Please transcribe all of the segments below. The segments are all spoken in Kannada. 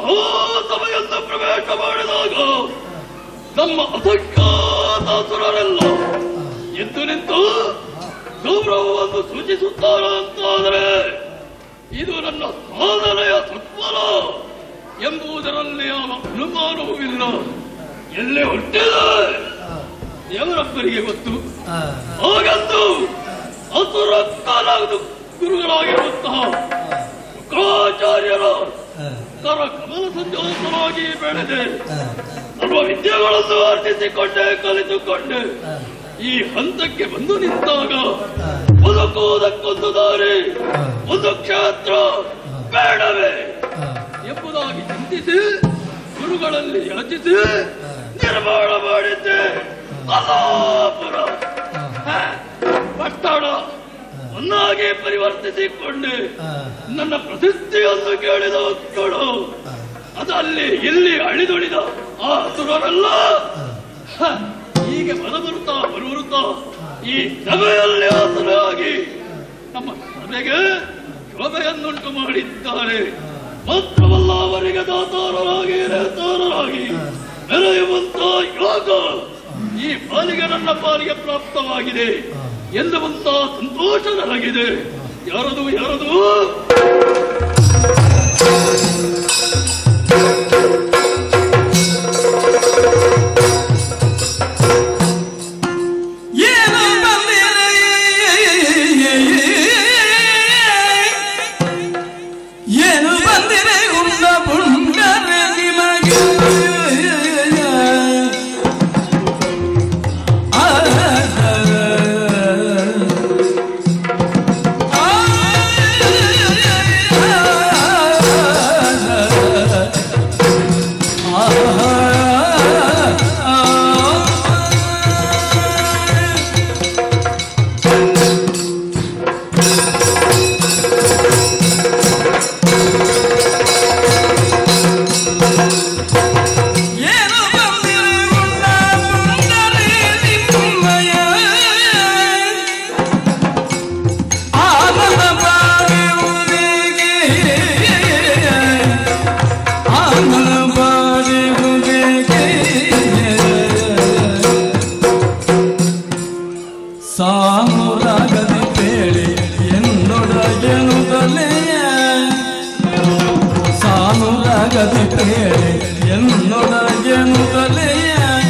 ಮಹಾಸಭೆಯನ್ನು ಪ್ರವೇಶ ಮಾಡಿದಾಗ ನಮ್ಮ ಅಸಂಖ್ಯಾತಾಸುರರೆಲ್ಲ ಎದ್ದು ನಿಂತು ಗೌರವವನ್ನು ಸೂಚಿಸುತ್ತಾರ ಅಂತಾದರೆ ಇದು ನನ್ನ ಸಾಧನೆಯ ಸತ್ವರ ಎಂಬುದರಲ್ಲಿ ಯಾವ ಅನುಮಾನವೂ ಇಲ್ಲ ಎಲ್ಲಿ ಹುಟ್ಟಿದೆ ದೇವರೊಬ್ಬರಿಗೆ ಗೊತ್ತು ಹಾಗಂದು ಅಸುರ ಕಾಲದ ಗುರುಗಳಾಗಿರುವಂತಹ ಶುಕ್ರಾಚಾರ್ಯರ ಕರ ಕಮಲ ಸಂಜೋತರಾಗಿ ಬೆಳೆದೆ ಸರ್ವ ವಿದ್ಯೆಗಳನ್ನು ಅರ್ಜಿಸಿಕೊಂಡೆ ಕಲಿತುಕೊಂಡೆ ಈ ಹಂತಕ್ಕೆ ಬಂದು ನಿಂತಾಗ ಬದುಕುವುದಕ್ಕೊಂದು ದಾರಿ ಒಂದು ಕ್ಷೇತ್ರ ಬೇಡವೇ ಎಂಬುದಾಗಿ ಚಿಂತಿಸಿ ಗುರುಗಳಲ್ಲಿ ಯಾಚಿಸಿ ನಿರ್ಮಾಣ ಮಾಡಿದ್ದೆ ಅಲಾಪುರ ಹ, ಪಟ್ಟಣ ಒಂದಾಗಿ ಪರಿವರ್ತಿಸಿಕೊಂಡೆ ನನ್ನ ಪ್ರಸಿದ್ಧಿಯನ್ನು ಕೇಳಿದ ಮಕ್ಕಳು ಅದಲ್ಲಿ ಇಲ್ಲಿ ಅಳಿದುಳಿದ ಆ ಹಸುರರೆಲ್ಲ ಹ, ಹೀಗೆ ಬರಬರುತ್ತಾ ಬರುತ್ತಾ ಈ ಸಭೆಯಲ್ಲಿ ಆಸರಾಗಿ ನಮ್ಮ ಸಭೆಗೆ ಶೋಭೆಯನ್ನುಂಟು ಮಾಡಿದ್ದಾರೆ ಮಾತ್ರವಲ್ಲ ಅವರಿಗೆ ದಾತಾರರಾಗಿ ನೇತಾರರಾಗಿ ಮೆರೆಯುವಂತ ಯೋಗ ಈ ಪಾಲಿಗೆ ನನ್ನ ಪಾಲಿಗೆ ಪ್ರಾಪ್ತವಾಗಿದೆ ಎನ್ನುವಂತ ಸಂತೋಷ ನನಗಿದೆ ಯಾರದು ಯಾರದು ಏನು ಬಂದಿರೆ ಏನು ಬಂದಿರೆ ಉಂಡ ಪುಂಡರೆ ನಿಮಗೆ ಆ, ಏನು ಬಂದಿರೆ ಉಂಡ ಪುಂಡರೆ ನಿಮ್ಮಯ ಆನಂದ ಬಾಳುವುದಿಗೆ ಆನಂದ ಬಾಳುವುದಿಗೆ ಸಾನುರಾಗದಿ ಬೇಡಿ ಎನ್ನೊಡಗೆನುದಲೆಯ ಸಾನುರಾಗದಿ ಬೇಡಿ ಎನ್ನೊಡಗೆನುದಲೆಯ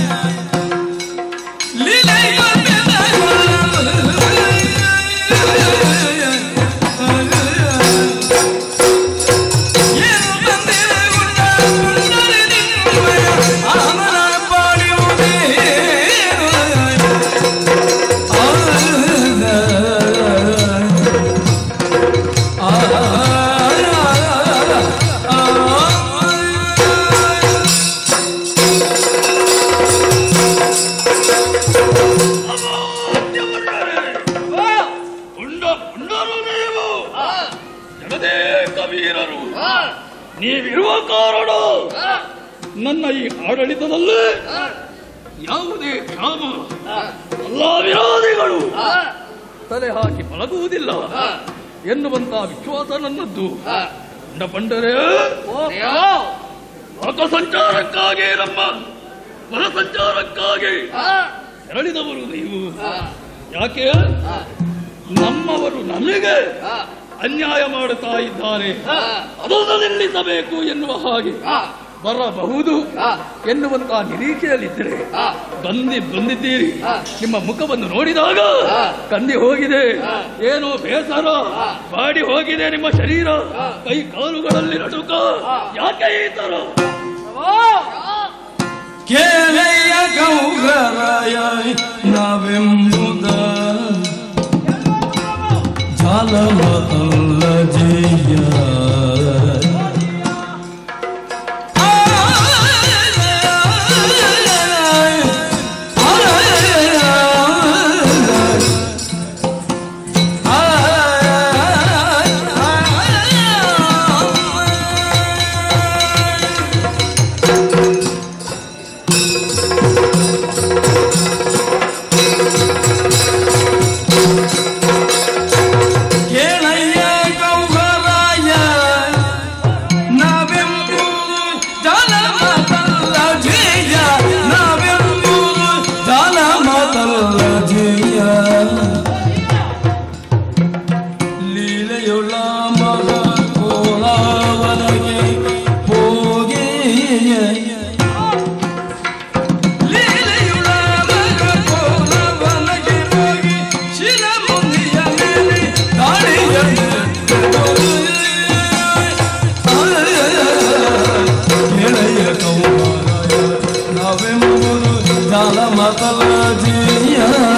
ಪುಂಡ ಪುಂಡರು ನೀವು ಜನದೇ ಕವೀರರು ನೀವಿರುವ ಕಾರಣ ನನ್ನ ಈ ಆಡಳಿತದಲ್ಲಿ ಯಾವುದೇ ಕ್ಷಾಮ ಎಲ್ಲ ವಿರೋಧಿಗಳು ತಲೆ ಹಾಕಿ ಪಳಗುವುದಿಲ್ಲ ಎನ್ನುವಂತ ವಿಶ್ವಾಸ ನನ್ನದ್ದು ಪುಂಡ ಪಂಡರೇ ಲೋಕ ಸಂಚಾರಕ್ಕಾಗಿ ನಮ್ಮ ಹೊರ ಸಂಚಾರಕ್ಕಾಗಿ ತೆರಳಿದವರು ನೀವು ಯಾಕೆ ನಮ್ಮವರು ನಮಗೆ ಅನ್ಯಾಯ ಮಾಡುತ್ತಾ ಇದ್ದಾರೆ ಅದನ್ನು ನಿಲ್ಲಿಸಬೇಕು ಎನ್ನುವ ಹಾಗೆ ಬರಬಹುದು ಎನ್ನುವಂತ ನಿರೀಕ್ಷೆಯಲ್ಲಿದ್ದರೆ ಬಂದಿ ಬಂದಿದ್ದೀರಿ ನಿಮ್ಮ ಮುಖವನ್ನು ನೋಡಿದಾಗ ಕಂದಿ ಹೋಗಿದೆ ಏನೋ ಬೇಸರ ಬಾಡಿ ಹೋಗಿದೆ ನಿಮ್ಮ ಶರೀರ ಕೈ ಕಾಲುಗಳಲ್ಲಿ ನಡುಕ ಯಾಕೆ ಈ ತರ ಕೇಳೆಯ ಗೌರರಾಯ ನಾವೆಂಬುದ ಜಾಲವತಲ್ಲ ಜಯ ಆ ಮಾತಲ್ಲ ಜೀಯ ಲೀಲೆಯುಳ್ಳ ಮಗ ಕೋಲಾವನಗೆ ಹೋಗಿ ಲೀಲೆಯುಳ್ಳ ಮಗ ಕೋಲಾವನಗೆ ಹೋಗಿ ಶಿಲ ಮುಂದಿಯ ಮೇಲೆ ಗೆಳೆಯ ಕೌಮಾರ ನಾವೆಂಬುದು ಜಾಲ ಮಾತಲ್ಲ ಜೀಯ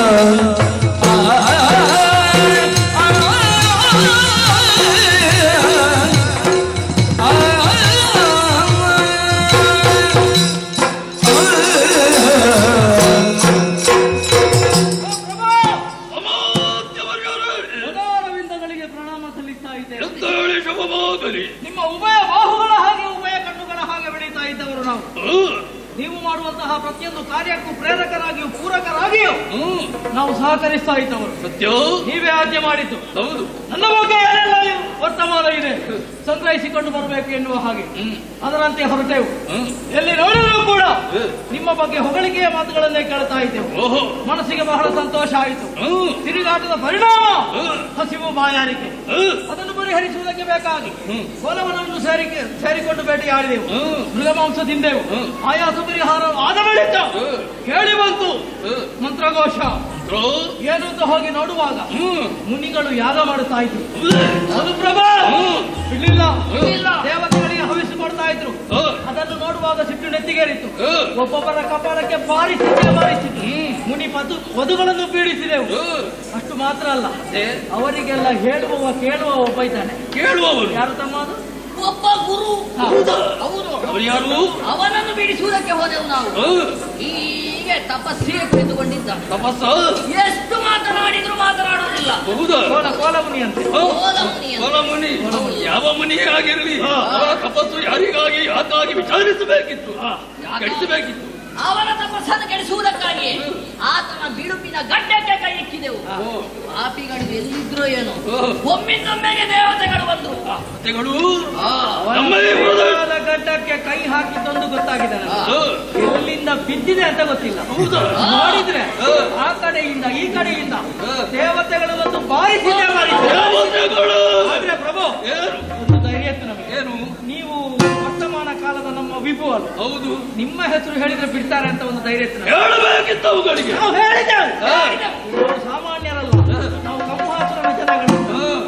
ಅಮಾತ್ಯವರ್ಗರೇ, ಉದಾರವಿಂದಗಳಿಗೆ ಪ್ರಣಾಮ ಸಲ್ಲಿಸ್ತಾ ಇದ್ದೇವೆ ಎದ್ದೇಳಿ ಶುಭವಾಗಲಿ ನಿಮ್ಮ ಉಭಯ ಬಾಹುಗಳ ಹಾಗೆ ಉಭಯ ಕಣ್ಣುಗಳ ಹಾಗೆ ಬೆಳೀತಾ ಇದ್ದವರು ನಾವು ಹ್ಮ್, ನೀವು ಮಾಡುವಂತಹ ಪ್ರತಿಯೊಂದು ಕಾರ್ಯಕ್ಕೂ ಪ್ರೇರಕರಾಗಿಯೂ ಪೂರಕರಾಗಿಯೂ ಹ್ಮ್, ನಾವು ಸಹಕರಿಸ್ತಾ ಇದ್ದವರು ಸತ್ಯ ನೀವೇ ಆಜ್ಞೆ ಮಾಡಿದ್ದು ಹೌದು ನನ್ನ ಬಗ್ಗೆ ಏನೆಲ್ಲ ವರ್ತಮಾನ ಇದೆ ಸಂಗ್ರಹಿಸಿಕೊಂಡು ಬರಬೇಕು ಎನ್ನುವ ಹಾಗೆ ಹ್ಮ್, ಅದರಂತೆ ಹೊರಟೆವು ಹ್ಮ್, ಎಲ್ಲಿ ನೋಡಿದರೂ ಕೂಡ ಹ್ಮ್. ನಿಮ್ಮ ಬಗ್ಗೆ ಹೊಗಳಿಕೆಯ ಮಾತುಗಳನ್ನೇ ಕೇಳ್ತಾ ಇದ್ದೆವು ಓಹೋ ಮನಸ್ಸಿಗೆ ಬಹಳ ಸಂತೋಷ ಆಯಿತು ಹ್ಮ್, ತಿರುಗಾಟದ ಪರಿಣಾಮ ಹ್ಮ್, ಹಸಿವು ಬಾಯಾರಿಕೆ ಹ್ಮ್, ಅದನ್ನು ಪರಿಹರಿಸುವುದಕ್ಕೆ ಬೇಕಾಗಿ ಹ್ಮ್. ಕೋಲವನವನ್ನು ಸೇರಿಕೆ ಸೇರಿಕೊಂಡು ಭೇಟಿಯಾಡಿದೆವು ಹ್ಮ್. ಮೃಗಮಾಂಸ ತಿಂದೆವು ಹ್ಮ್. ಆಯಾಸ ಪರಿಹಾರ ಆದ ಬಳಿಕ ಹ್ಮ್. ಕೇಳಿ ಬಂತು ಹ್ಮ್. ಮಂತ್ರಘೋಷ ಮಂತ್ರ? ಏನು ಅಂತ ಹೋಗಿ ನೋಡುವಾಗ ಹ್ಮ್, ಮುನಿಗಳು ಯಾಗ ಮಾಡುತ್ತಾ ಇದ್ರು ಹೌದೇ? ಅದು ಪ್ರಭಾ ಹ್ಮ್. ಇರ್ಲಿಲ್ಲ ಹ್ಮ್. ದೇವತೆಗಳಿಗೆ ಹವಿಸು ಕೊಡ್ತಾ ಇದ್ರು ಹ್ಮ್. ಅದನ್ನು ನೋಡುವಾಗ ಸಿಟ್ಟು ನೆತ್ತಿಗೇರಿತ್ತು ಹ್ಮ್. ಒಬ್ಬೊಬ್ಬರ ಕಪಾಲಕ್ಕೆ ಬಾರಿಸಿದ್ದೆ ಬಾರಿಸಿದ್ದು ಮುನಿ ಪದು ವಧುಗಳನ್ನು ಪೀಡಿಸಿದೆವು ಹ್ಮ್. ಅಷ್ಟು ಮಾತ್ರ ಅಲ್ಲ ಮತ್ತೆ ಅವರಿಗೆಲ್ಲ ಹೇಳುವವ ಕೇಳುವ ಒಬ್ಬ ಇದ್ದಾನೆ ಕೇಳುವವರು ಯಾರು ತಮ್ಮ ಅದು ಒಬ್ಬ ಗುರು ಹೌದಾ? ಅವರು ಅವರು ಯಾರು ಅವನನ್ನು ಬಿಡಿಸುವುದಕ್ಕೆ ಹೋದೆವು ನಾವು ಹ್ಮ್, ಹೀಗೆ ತಪಸ್ಸಿಗೆ ಕುಳಿತುಕೊಂಡಿದ್ದ ತಪಸ್ಸ ಎಷ್ಟು ಮಾತನಾಡಿದ್ರು ಮಾತನಾಡುವುದಿಲ್ಲ ಹೌದಾ ಕೋಲ ಕೋಲ ಮುನಿ ಅಂತೆ ಹ್ಮ್. ಕೋಲ ಮುನಿ ಅಂತ. ಕೊಲ ಮುನಿ ಯಾವ ಮುನಿಯೇ ಆಗಿರಲಿ ಅವರ ತಪಸ್ಸು ಯಾರಿಗಾಗಿ ಯಾಕಾಗಿ ವಿಚಾರಿಸಬೇಕಿತ್ತು ಕೆಡಿಸಬೇಕಿತ್ತು ಅವನ ತಪಸ್ಸನ್ನು ಕೆಡಿಸುವುದಕ್ಕಾಗಿ ಆತನ ಬಿಡುಪಿನ ಗಡ್ಡಕ್ಕೆ ಕೈ ಇಕ್ಕಿದೆವು ಪಾಪಿಗಳು ಎಲ್ಲಿದ್ರೋ ಏನೋ ಹ್ಮ್. ಒಮ್ಮಿಂದೊಮ್ಮೆಗೆ ದೇವತೆಗಳು ಬಂದು ಕಥೆಗಳು ಆ, ನಮ್ಮ ಈ ಹೃದಯ- ಅವನ ಗಡ್ಡಕ್ಕೆ ಕೈ ಹಾಕಿದ್ದೊಂದು ಗೊತ್ತಾಗಿದೆ ನನಗೆ. ಹ್ಮ್. ಎಲ್ಲಿಂದ ಬಿದ್ದಿದೆ ಅಂತ ಗೊತ್ತಿಲ್ಲ ಹೌದಾ ನೋಡಿದ್ರೆ ಹ್ಮ್. ಆ ಕಡೆಯಿಂದ ಈ ಕಡೆಯಿಂದ ಹ್ಮ್. ದೇವತೆಗಳು ಒಂದು ಬಾರಿಸಿದೆ ಬಾರಿಸಿದೆ ದೇವತೆಗಳು ಆದ್ರೆ ಪ್ರಭು ಏನು ಒಂದು ಧೈರ್ಯ ಇತ್ತು ನಮಗೆ ಏನು ನೀವು ವರ್ತಮಾನ ಕಾಲದ ನಮ್ಮ ವಿಭು ಅಲ್ಲ ಹೌದು ನಿಮ್ಮ ಹೆಸರು ಹೇಳಿದ್ರೆ ಬಿಡ್ತಾರೆ ಅಂತ ಒಂದು ಧೈರ್ಯ ಇತ್ತು ನಮಗೆ. ಹೇಳಬೇಕಿತ್ತು ಅವುಗಳಿಗೆ ನಾವು ಹೇಳಿದ್ದೇವೆ ಹಾ. ಇವರು ಸಾಮಾನ್ಯರಲ್ಲ ನಾವು ಕಂಹಾಸುರನ ಜನಗಳು ಹ್ಮ್.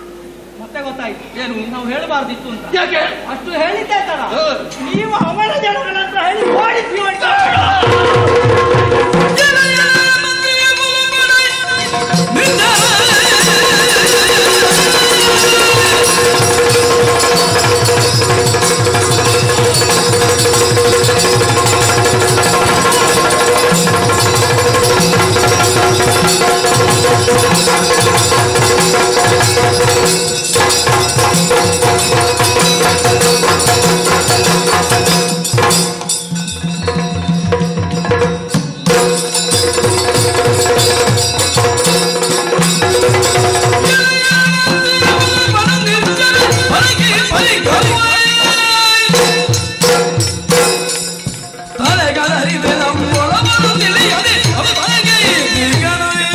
ಮತ್ತೆ ಗೊತ್ತಾಯ್ತು ಏನು ನಾವು ಹೇಳಬಾರ್ದಿತ್ತು ಅಂತ ಯಾಕೆ ಅಷ್ಟು ಹೇಳಿದ್ದೆ ತರ ಹಾ. ನೀವು ಅವನ ಜನಗಳಂತ ಹೇಳಿ ಓಡಿಸಿ ಅಂತ ತಲೆಗರಿವೆ ನಮ್ಮೊಳಗನು ತಿಳಿಯದೆ ಅವನಿಗೆ ದಿಗನುವೆ.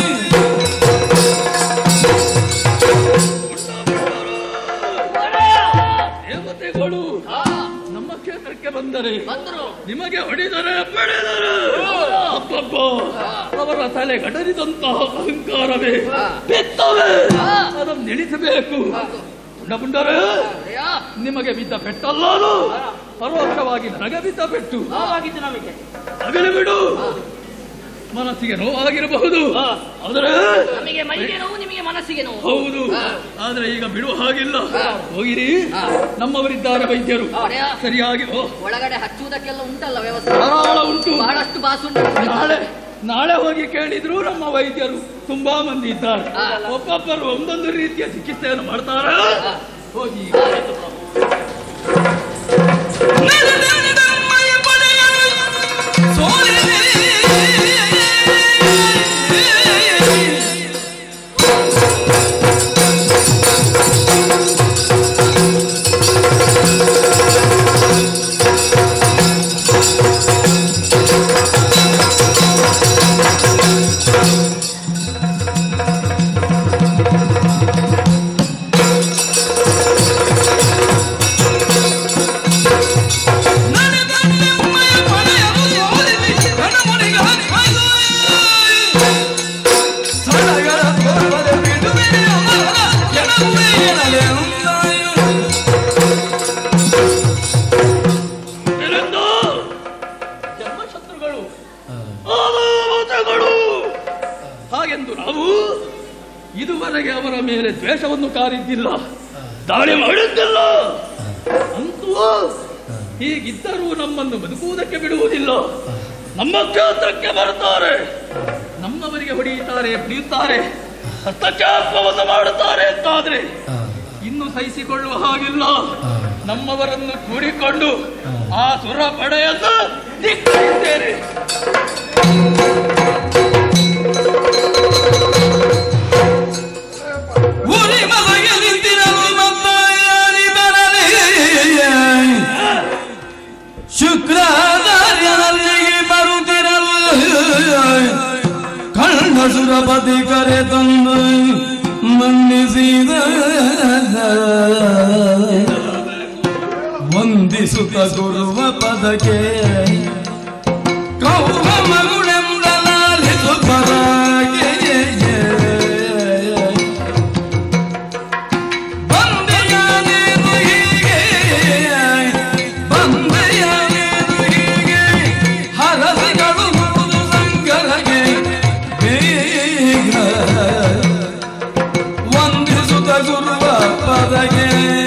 ದೇವತೆಗಳು ಆ, ನಮ್ಮ ಕ್ಷೇತ್ರಕ್ಕೆ ಬಂದರೆ ಬಂದ್ರು ನಿಮಗೆ ಹೊಡೆದರೆ ಬಡಿದರೆ ಅಬ್ಬಬ್ಬ ಅವರ ತಲೆ ಗಡರಿದಂತಹ ಅಹಂಕಾರವೇ ಬಿತ್ತವೆ ಅದನ್ನು ನಿಲ್ಲಿಸಬೇಕು ಪುಂಡ ಪುಂಡರೇ ಅಯ್ಯಾ, ನಿಮಗೆ ಬಿದ್ದ ಪೆಟ್ಟಲ್ಲ ಅದು ಪರೋಕ್ಷವಾಗಿ ನನಗೆ ಬಿದ್ದ ಪೆಟ್ಟು ನೋವಾಗಿದ್ದು ನಮಗೆ ಆಗಲಿ ಬಿಡು ಮನಸ್ಸಿಗೆ ನೋವಾಗಿರಬಹುದು ಆದರೆ ನಮಗೆ ಮೈಗೆ ನೋವು ನಿಮಗೆ ಮನಸ್ಸಿಗೆ ನೋವು ಹೌದು ಆದ್ರೆ ಈಗ ಬಿಡುವ ಹಾಗಿಲ್ಲ ಹೋಗಿರಿ ನಮ್ಮವರಿದ್ದಾರೆ ವೈದ್ಯರು ಒಡೆಯ. ಸರಿಯಾಗಿ ಓ, ಒಳಗಡೆ ಹಚ್ಚುವುದಕ್ಕೆಲ್ಲ ಉಂಟಲ್ಲ ವ್ಯವಸ್ಥೆ ಧಾರಾಳ ಉಂಟು ಬಹಳಷ್ಟು ಬಾಸುಂಟು ನಾಳೆ ನಾಳೆ ಹೋಗಿ ಕೇಳಿದ್ರು ನಮ್ಮ ವೈದ್ಯರು ತುಂಬಾ ಮಂದಿ ಇದ್ದಾರೆ ಹಾ. ಒಬ್ಬೊಬ್ಬರು ಒಂದೊಂದು ರೀತಿಯ ಚಿಕಿತ್ಸೆಯನ್ನು ಮಾಡ್ತಾರೆ ಹೋಗಿ ನಡೆದೆಂದಮ್ಮಯ ಪಡೆಯಲು ಸೋಲಿದೆ. ಹಾಗೆಂದು ನಾವು ಇದುವರೆಗೆ ಅವರ ಮೇಲೆ ದ್ವೇಷವನ್ನು ಕಾರಿದ್ದಿಲ್ಲ ದಾಳಿ ಮಾಡಿದ್ದಿಲ್ಲ ಅಂತೂ ಹೀಗಿದ್ದರೂ ನಮ್ಮನ್ನು ಬದುಕುವುದಕ್ಕೆ ಬಿಡುವುದಿಲ್ಲ ನಮ್ಮ ಕ್ಷೇತ್ರಕ್ಕೆ ಬರುತ್ತಾರೆ ನಮ್ಮವರಿಗೆ ಹೊಡೆಯುತ್ತಾರೆ ಬಡಿಯುತ್ತಾರೆ ಹಸ್ತಚಾಪವನ್ನು ಮಾಡುತ್ತಾರೆ ಅಂತಾದ್ರೆ ಇನ್ನು ಸಹಿಸಿಕೊಳ್ಳುವ ಹಾಗಿಲ್ಲ ನಮ್ಮವರನ್ನು ಕೂಡಿಕೊಂಡು ಆ ಸುರ ಪಡೆಯನ್ನು ಧಿಕ್ಕರಿದ್ದೇನೆ ಉರಿ ಮಲಗೆ ನಿಂತಿರಲು ಮತ್ತಾಯಾರಿ ಬರಲಿ ಶುಕ್ರಾಚಾರ್ಯನಲ್ಲಿಗೆ ಬರುತ್ತಿರಲು ಕಣ್ಣ ಸುರಪತಿ ಕರೆ ತಂದು ಮನ್ನಿಸಿದ ವಂದಿಸುತ್ತ ಗುರುವ ಪದಕ್ಕೆ ಕೌವ ಮಗುಳೆಂದ ಲಾಲಿಸು ಪರಾಗೆ ಬಂದೆಯಾನೇನು ಹೀಗೆ ಬಂದೆಯಾನೇನು ಹೀಗೆ ಹರಸಿಗಳು ಮುಗಿದು ಸಂಕರಗೆ ಬೇಗ ವಂದಿಸುತ್ತ ಗುರುವ ಪದಗೆ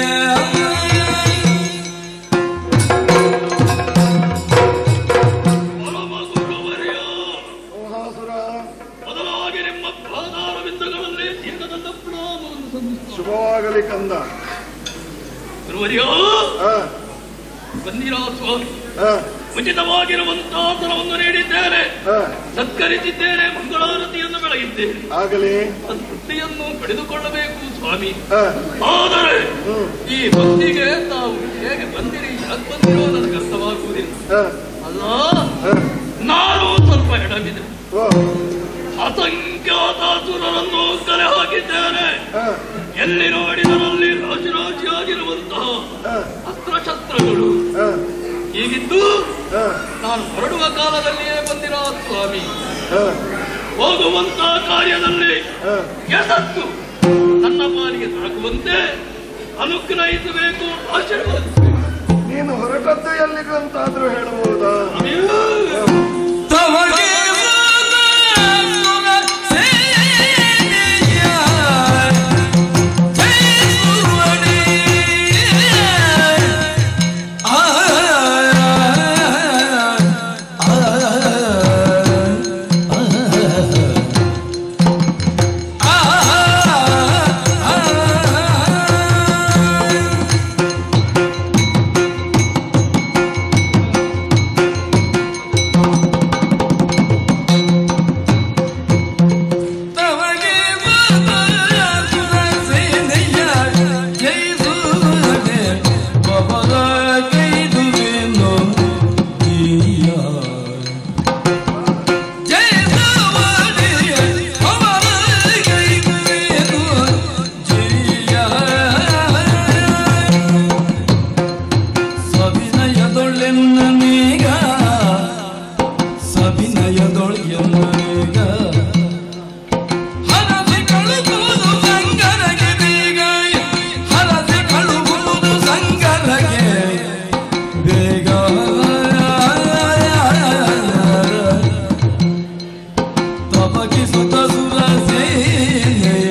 ಪರಮ ಗುರುವರ್ಯ ಮೋಹಾಸುರ ಬದಲಾಗಿ ನಿಮ್ಮ ಪಾದಾರ ಬಿಂದುಗಳಲ್ಲಿ ದೀರ್ಘದಂಡ ಪ್ರಣಾಮವನ್ನು ಸಲ್ಲಿಸುತ್ತಾರೆ ಶುಭವಾಗಲಿ ಕಂದ ಗುರುವರ್ಯ ಆ, ಬಂದಿರಾ ಸ್ವಾಮಿ ಆ, ಉಚಿತವಾಗಿರುವಂತಹ ಧನವನ್ನು ನೀಡಿದ್ದೇನೆ ಆ, ಸತ್ಕರಿಸಿದ್ದೇನೆ ಮಂಗಳಾರತಿಯನ್ನು ಬೆಳಗಿದ್ದೇನೆ ಆಗಲಿ ಆ ತೃಪ್ತಿಯನ್ನು ಪಡೆದುಕೊಳ್ಳಬೇಕು ಸ್ವಾಮಿ ಆ, ಆದರೆ ಹ್ಮ್, ಈ ಭಕ್ತಿಗೆ ತಾವು ಹೇಗೆ ಬಂದಿರಿ ಯಾಕೆ ಬಂದಿರೋ ನನಗೆ ಅರ್ಥವಾಗುವುದಿಲ್ಲ ಆ, ಅಲ್ಲ ಆ, ನಾನು ಸ್ವಲ್ಪ ಎಡವಿದೆ ಓ, ಅಸಂಖ್ಯಾತ ಸುರರನ್ನು ಕಲೆ ಹಾಕಿದ್ದೇನೆ ಆ, ಎಲ್ಲಿ ನೋಡಿದರಲ್ಲಿ ರಾಶಿ ರಾಶಿಯಾಗಿರುವಂತಹ ಆ, ಅಸ್ತ್ರಶಸ್ತ್ರಗಳು ಆ, ಹೀಗಿದ್ದು ಆ, ನಾನು ಹೊರಡುವ ಕಾಲದಲ್ಲಿಯೇ ಬಂದಿರೋ ಸ್ವಾಮಿ ಆ, ಹೋಗುವಂತ ಕಾರ್ಯದಲ್ಲಿ ಆ, ಯಶಸ್ಸು ನನ್ನ ಪಾಲಿಗೆ ದೊರಕುವಂತೆ ಅನುಗ್ರಹಿಸಬೇಕು ಆಶೀರ್ವಾದಿಸಬೇಕು ನೀನು ಹೊರಟದ್ದು ಎಲ್ಲಿಗೂ ಅಂತಾದ್ರೂ ಹೇಳಬಹುದಾ ಅಯ್ಯೋ! ತಮಗೆ ಸುರ ಸೇನೆಯ ಜಯಿಸುವನೇ. ಆ, ಆ, ಆ, ಆ, ಆ. ತಮಗೆ ಮಾತಯ ಸುರಸೇನೆಯ ಜಯಿಸುವನೆ ಒಬ್ಬರ ಕೈದುವೆನು ಈಯ. ಜಯಿಸುವನೆ ಒಬ್ಬರ ಕೈದುವೆನು ಜೀಯ. ಸವಿನಯದೊಳ್ಳೆನ್ನೀಗ ಸವಿನಯದೊಳ್ಳೆನ್ನೀಗ ಹರಸಿ ಕಳುವುದು ಸಂಗರಗೆ ಬೇಗ ಹರಸಿ ಕಳುವುದು ಸಂಗರಗೆ ಬೇಗ ತಪಕಿಸುತ್ತ ಸುರ ಸೇನೆಯ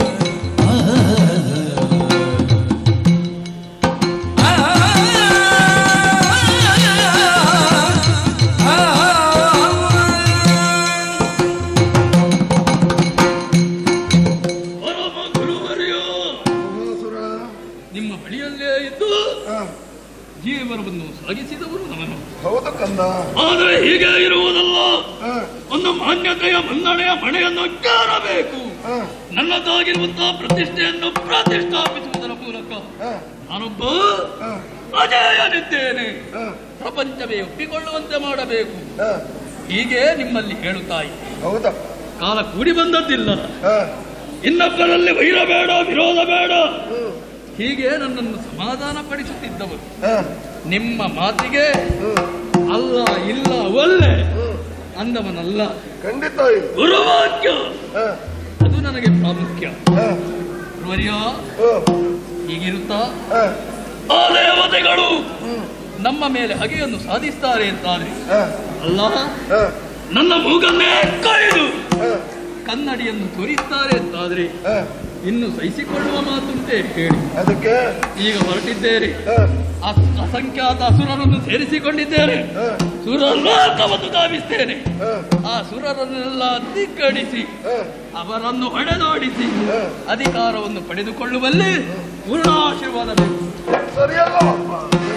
ಪರಮ ಗುರುವರ್ಯ ಮೋಹಾಸುರ ನಿಮ್ಮ ಬಳಿಯಲ್ಲೇ ಇದ್ದು ಆ, ಜೀವನವನ್ನು ಸಾಗಿಸಿದವರು ನಾನು ಹೌದು ಕಂದ ಆದರೆ ಹೀಗೆ ಇರುವುದಲ್ಲ ಆ, ಒಂದು ಮಾನ್ಯತೆಯ ಮನ್ನಣೆಯ ಮಣೆಯನ್ನು ಕೇಳಬೇಕು ಆ, ನನ್ನದಾಗಿರುವಂತಹ ಪ್ರತಿಷ್ಠೆಯನ್ನು ಪ್ರತಿಷ್ಠಾಪಿಸುವುದರ ಮೂಲಕ ಆ, ನಾನೊಬ್ಬ ಆ, ಅಜೇಯನಿದ್ದೇನೆ ಆ, ಪ್ರಪಂಚವೇ ಒಪ್ಪಿಕೊಳ್ಳುವಂತೆ ಮಾಡಬೇಕು ಆ, ಹೀಗೆ ನಿಮ್ಮಲ್ಲಿ ಹೇಳುತ್ತಾಯಿ ಹೌದಪ್ಪ ಕಾಲ ಕೂಡಿ ಬಂದದ್ದಿಲ್ಲ ಆ, ಇನ್ನೊಬ್ಬರಲ್ಲಿ ವೈರ ಬೇಡ ವಿರೋಧ ಬೇಡ ಹ್ಮ್, ಹೀಗೆ ನನ್ನನ್ನು ಸಮಾಧಾನ ಪಡಿಸುತ್ತಿದ್ದವರು ಆ, ನಿಮ್ಮ ಮಾತಿಗೆ ಹ್ಮ್, ಅಲ್ಲ ಇಲ್ಲ ಒಲ್ಲೆ ಹ್ಮ್. ಅಂದವನಲ್ಲ ಖಂಡಿತ ಇಲ್ಲ ಗುರುವಾಕ್ಯ ಆ, ಅದು ನನಗೆ ಪ್ರಾಮುಖ್ಯ ಆ, ಗುರುವರ್ಯ ಓ, ಹೀಗಿರುತ್ತಾ ಆ, ಆ ದೇವತೆಗಳು ಹ್ಮ್, ನಮ್ಮ ಮೇಲೆ ಹಗೆಯನ್ನು ಸಾಧಿಸ್ತಾರೆ ಅಂತಾದ್ರೆ ಆ, ಅಲ್ಲ ಆ, ನನ್ನ ಮೂಗನ್ನೇ ಕೈದು ಆ, ಕನ್ನಡಿಯನ್ನು ತೋರಿಸ್ತಾರೆ ಅಂತಾದ್ರೆ ಹ, ಇನ್ನು ಸಹಿಸಿಕೊಳ್ಳುವ ಮಾತುಂಟೆ ಹೇಳಿ ಅದಕ್ಕೆ ಈಗ ಹೊರಟಿದ್ದೇನೆ ಹ, ಅಸ್- ಅಸಂಖ್ಯಾತ ಅಸುರರನ್ನು ಸೇರಿಸಿಕೊಂಡಿದ್ದೇನೆ ಹ, ಸುರಲೋಕವನ್ನು ಧಾವಿಸ್ತೇನೆ ಹ, ಆ ಸುರರನ್ನೆಲ್ಲ ದಿಕ್ಕಡಿಸಿ ಹ, ಅವರನ್ನು ಹೊಡೆದೋಡಿಸಿ ಹ. ಅಧಿಕಾರವನ್ನು ಪಡೆದುಕೊಳ್ಳುವಲ್ಲಿ ಪೂರ್ಣಾಶೀರ್ವಾದ ಬೇಕು ಸರಿಯಲ್ಲವಪ್ಪ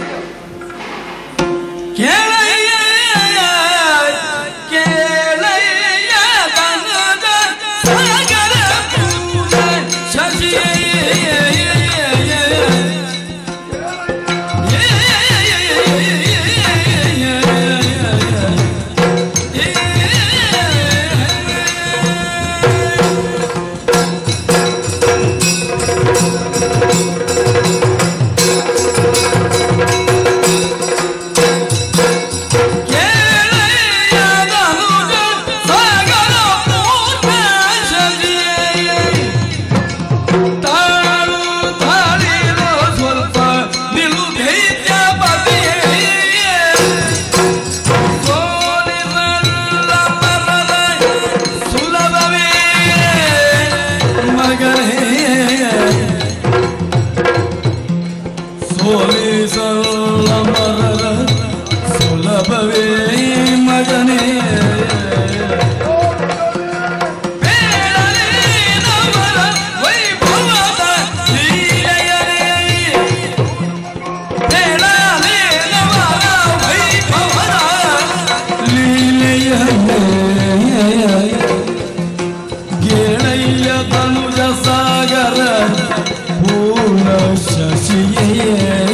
ಕೇಳಯ್ಯ ಕೇಳಯ್ಯ ಕನ್ನಡ ಸಾಗರ ಪೂಜ ತಾಳು ತಾಳಿರೋ ಸ್ವಲ್ಪ ನಿಲ್ಲು ದೈತ್ಯ ಪತಿಯೇ ಸೋಲಿಸಲ್ಲ ಮರದ ಸುಲಭವೇ ಮಗನೇ ಸೋಲಿಸಲ್ಲ ಮರದ ಸುಲಭವೇ ಮಗನೇ ಬೇಡಲೇ ನವರ ವೈಭವದ ಲೀಲೆಯರೇ ಬೇಡಲೇ ನವರ ವೈಭವದ ಲೀಲೆಯರೇ ಗೆಳೆಯ ತನುಜ ಸಾಗರ ಪೂರ್ಣ ಶಶಿಯೇ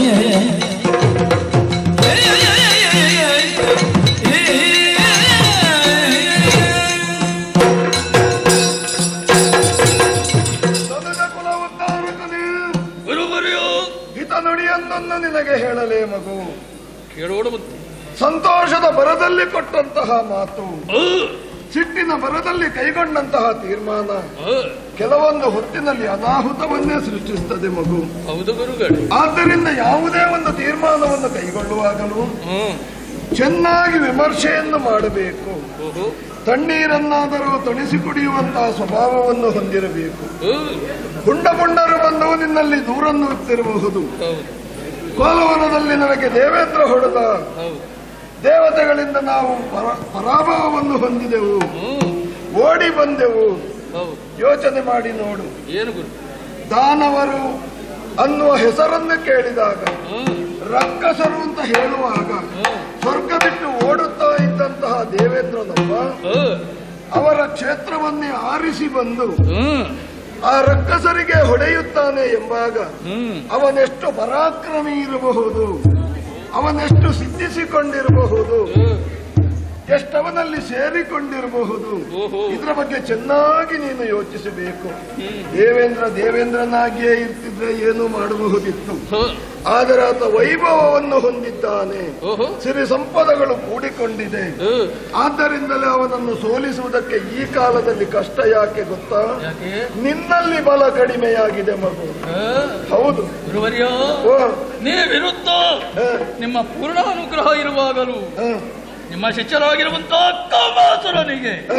ಸದನ ಕುಲ ಉದ್ಧಾರಕನೇ ಗುರುಗುರಿಯು ಹಿತ ನುಡಿಯೊಂದನ್ನು ನಿನಗೆ ಹೇಳಲೇ ಮಗು ಕೇಳೋಣ ಮತ್ತೆ ಸಂತೋಷದ ಬರದಲ್ಲಿ ಕೊಟ್ಟಂತಹ ಮಾತು ಓ, ಸಿಟ್ಟಿನ ಬರದಲ್ಲಿ ಕೈಗೊಂಡಂತಹ ತೀರ್ಮಾನ ಓ, ಕೆಲವೊಂದು ಹೊತ್ತಿನಲ್ಲಿ ಅನಾಹುತವನ್ನೇ ಸೃಷ್ಟಿಸುತ್ತದೆ ಮಗು ಹೌದು ಗುರುಗಳು ಆದ್ದರಿಂದ ಯಾವುದೇ ಒಂದು ತೀರ್ಮಾನವನ್ನು ಕೈಗೊಳ್ಳುವಾಗಲೂ ಹ್ಮ್ ಚೆನ್ನಾಗಿ ವಿಮರ್ಶೆಯನ್ನು ಮಾಡಬೇಕು ಓಹೋ ತಣ್ಣೀರನ್ನಾದರೂ ತಣಿಸಿ ಕುಡಿಯುವಂತಹ ಸ್ವಭಾವವನ್ನು ಹೊಂದಿರಬೇಕು ಓ, ಪುಂಡ ಪುಂಡರು ಬಂದು ನಿನ್ನಲ್ಲಿ ದೂರನ್ನು ಇತ್ತಿರಬಹುದು ಹೌದು ಕೋಲವನದಲ್ಲಿ ನನಗೆ ದೇವೇಂದ್ರ ಹೊಡೆದ ಹೌದು ದೇವತೆಗಳಿಂದ ನಾವು ಪರ- ಪರಾಭವವನ್ನು ಹೊಂದಿದೆವು ಹ್ಮ್ ಓಡಿ ಬಂದೆವು ಹೌದು ಯೋಚನೆ ಮಾಡಿ ನೋಡು ಏನು ಗುರು ದಾನವರು ಅನ್ನುವ ಹೆಸರನ್ನು ಕೇಳಿದಾಗ ಹ್ಮ್ ರಕ್ಕಸರು ಅಂತ ಹೇಳುವಾಗ ಹ್ಮ್ ಸ್ವರ್ಗ ಬಿಟ್ಟು ಓಡುತ್ತಾ ಇದ್ದಂತಹ ದೇವೇಂದ್ರನೊಬ್ಬ ಓ, ಅವರ ಕ್ಷೇತ್ರವನ್ನೇ ಆರಿಸಿ ಬಂದು ಹ್ಮ್ ಆ ರಕ್ಕಸರಿಗೆ ಹೊಡೆಯುತ್ತಾನೆ ಎಂಬಾಗ ಹ್ಮ್ ಅವನೆಷ್ಟು ಪರಾಕ್ರಮಿ ಇರಬಹುದು ಅವನೆಷ್ಟು ಸಿದ್ಧಿಸಿಕೊಂಡಿರಬಹುದು ಹ್ಮ್. ಎಷ್ಟವನಲ್ಲಿ ಸೇರಿಕೊಂಡಿರಬಹುದು ಓಹೋ. ಇದರ ಬಗ್ಗೆ ಚೆನ್ನಾಗಿ ನೀನು ಯೋಚಿಸಬೇಕು ಹ್ಮ್. ದೇವೇಂದ್ರ ದೇವೇಂದ್ರನಾಗಿಯೇ ಇರ್ತಿದ್ರೆ ಏನು ಮಾಡಬಹುದಿತ್ತು ಹ. ಆದರೆ ಆತ ವೈಭವವನ್ನು ಹೊಂದಿದ್ದಾನೆ ಓಹೋ ಸಿರಿ ಸಂಪದಗಳು ಕೂಡಿಕೊಂಡಿದೆ ಹ್ಮ್. ಆದ್ದರಿಂದಲೇ ಅವನನ್ನು ಸೋಲಿಸುವುದಕ್ಕೆ ಈ ಕಾಲದಲ್ಲಿ ಕಷ್ಟ ಯಾಕೆ ಗೊತ್ತಾ ಯಾಕೆ ನಿನ್ನಲ್ಲಿ ಬಲ ಕಡಿಮೆಯಾಗಿದೆ ಮಗು ಹ? ಹೌದು ಗುರುವರ್ಯ ಓ, ನೀ ವಿರುದ್ಧ ಹ, ನಿಮ್ಮ ಪೂರ್ಣ ಅನುಗ್ರಹ ಇರುವಾಗಲೂ ಹ, ನಿಮ್ಮ ಶಿಷ್ಯರಾಗಿರುವಂತಹ ಕಾಮಾಸುರನಿಗೆ ಹ.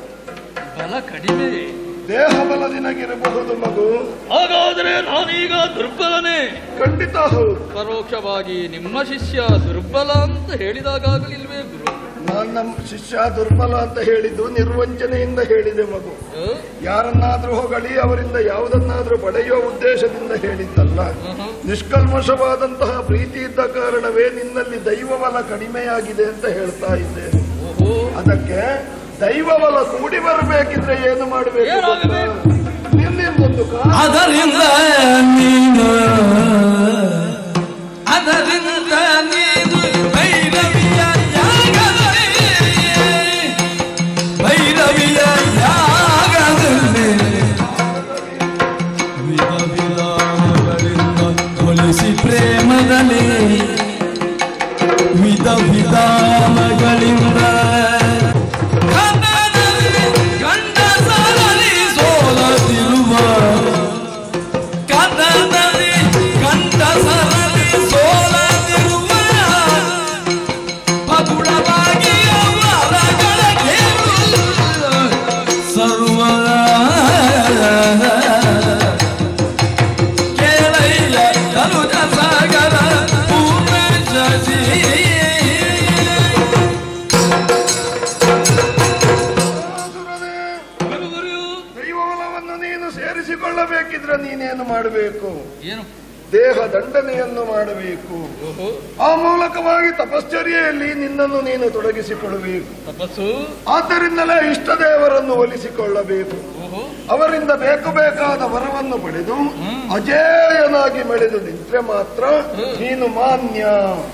ಬಲ ಕಡಿಮೆ ದೇಹ ಬಲ ನಿನಗಿರಬಹುದು ಮಗು ಹಾಗಾದರೆ ನಾನೀಗ ದುರ್ಬಲನೇ ಖಂಡಿತ ಹೌದು ಪರೋಕ್ಷವಾಗಿ ನಿಮ್ಮ ಶಿಷ್ಯ ದುರ್ಬಲ ಅಂತ ಹೇಳಿದಾಗಲಿಲ್ವೇ ಗುರು ನಾನು ನಮ್ಮ ಶಿಷ್ಯ ದುರ್ಬಲ ಅಂತ ಹೇಳಿದ್ದು ನಿರ್ವಂಚನೆಯಿಂದ ಹೇಳಿದೆ ಮಗು ಹ? ಯಾರನ್ನಾದ್ರೂ ಹೊಗಳಿ ಅವರಿಂದ ಯಾವುದನ್ನಾದ್ರೂ ಪಡೆಯುವ ಉದ್ದೇಶದಿಂದ ಹೇಳಿದ್ದಲ್ಲ ಹ್ಮ್. ನಿಷ್ಕಲ್ಮಶವಾದಂತಹ ಪ್ರೀತಿ ಇದ್ದ ಕಾರಣವೇ ನಿನ್ನಲ್ಲಿ ದೈವಬಲ ಕಡಿಮೆಯಾಗಿದೆ ಅಂತ ಹೇಳ್ತಾ ಇದ್ದೇನೆ ಓಹೋ ಅದಕ್ಕೆ ದೈವಬಲ ಕೂಡಿ ಬರಬೇಕಿದ್ರೆ ಏನು ಮಾಡಬೇಕು ಏನಾಗಬೇಕು? ನಿನ್ನಿಂದೊಂದು ಕಾರಣ ಅದರಿಂದ ನೀನು ಅದರಿಂದ ನೀನು ಭೈರವಿಯ ಯಾಗದಲ್ಲಿ ಭೈರವಿಯ ಯಾಗದಲ್ಲಿ ವಿಧ ವಿಧಾನಗಳಿಂದ ಕೊಲಿಸಿ ಪ್ರೇಮದಲ್ಲಿ ವಿಧ ವಿಧಾನಗಳಿಂದ ಕನ್ನಡದಲ್ಲಿ ಗಂಡಸರಲ್ಲಿ ಸೋ ಯಾಗವನ್ನು ನೀನು ಸೇರಿಸಿಕೊಳ್ಳಬೇಕಿದ್ರೆ ನೀನೇನು ಮಾಡಬೇಕು ಏನು ದೇಹ ದಂಡನೆಯನ್ನು ಮಾಡಬೇಕು ಓಹೋ ಆ ಮೂಲಕವಾಗಿ ತಪಶ್ಚರ್ಯೆಯಲ್ಲಿ ನಿನ್ನನ್ನು ನೀನು ತೊಡಗಿಸಿಕೊಳ್ಳಬೇಕು ತಪಸ್ಸು ಆದ್ದರಿಂದಲೇ ಇಷ್ಟ ದೇವರನ್ನು ಒಲಿಸಿಕೊಳ್ಳಬೇಕು ಓಹೋ ಅವರಿಂದ ಬೇಕು ಬೇಕಾದ ವರವನ್ನು ಪಡೆದು ಅಜೇಯನಾಗಿ ಮೆಳೆದು ನಿಂತ್ರೆ ಮಾತ್ರ ನೀನು ಮಾನ್ಯ